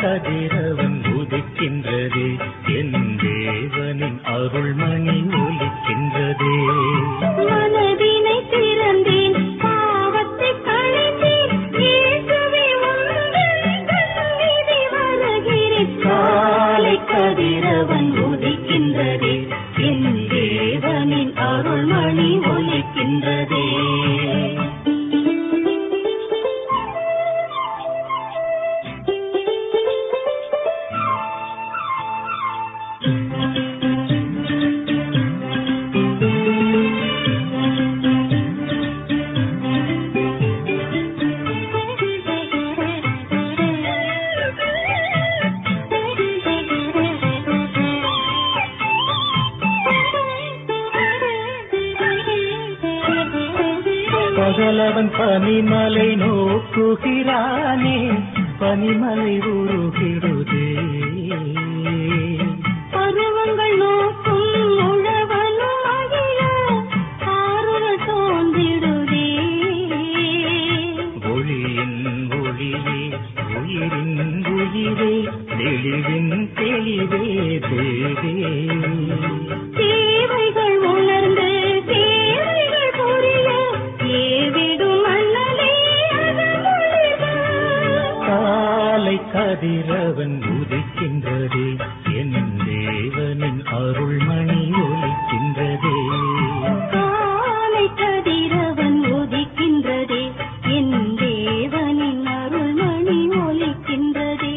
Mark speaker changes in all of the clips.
Speaker 1: கதிரவன் உதிக்கின்றதே என் தேவனின் அருள்மணி ஒலிக்கின்றதே
Speaker 2: மனதினை திறந்தேன் பாவத்தை களைந்தேன் இயேசுவே உந்தன் சந்நிதி வருகிறேன் காலை கதிரவன் உதிக்கின்றதே என் தேவனின் அருள்மணி ஒலிக்கின்றதே
Speaker 1: பகலவன் பனிமலை நோக்குகிறானே பனிமலை உருகிடுதே
Speaker 2: பருவங்கள் நோக்கும் உழவனும் மகிழ ஆறுதல் தோன்றிடுதே
Speaker 1: ஒளியின் ஒளியே உயிரின் உயிரே தெளிவின் தெளிவே தேவே
Speaker 2: தேவைகள் உணர்ந்து தேவைகள் புரிய ஏவிடும் மன்னனே அகமொழிக
Speaker 1: காலை கதிரவன் உதிக்கின்றதே என் தேவனின் அருள்மணி ஒலிக்கின்றதே
Speaker 2: காலை கதிரவன் உதிக்கின்றதே என் தேவனின் அருள்மணி ஒலிக்கின்றதே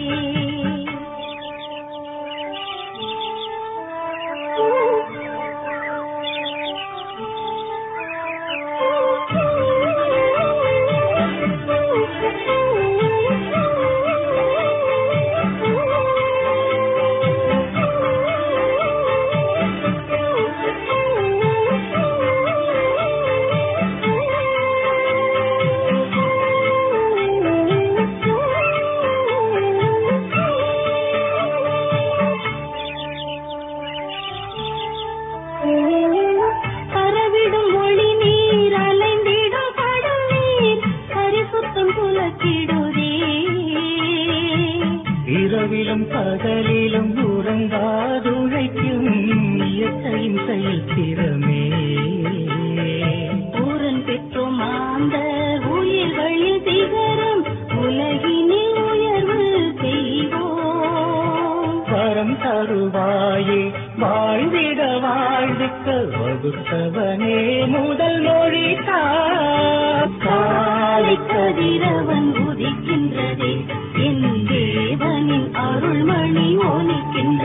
Speaker 2: பரவிடும் ஒளி நீர் அலைந்திடும் கடல் நீர் பரிசுத்தம் புலக்கிடுதே
Speaker 1: இரவிலும் பகலிலும் உறங்காதுழைக்கும் இயற்கையின் செயல் திறமே
Speaker 2: ஊரன் பெற்றோம் ஆந்த உயிர்களில் சிகரம் உலகினில் உயர்வு செய்வோம்
Speaker 1: வரம் தருவாயே வாழ்ந்திட வாழ்விக்க வகுத்தவனே முதல் மொழி
Speaker 2: காலை கதிரவன் உதிக்கின்றதே என் தேவனின் அருள்மணி ஒலிக்கின்ற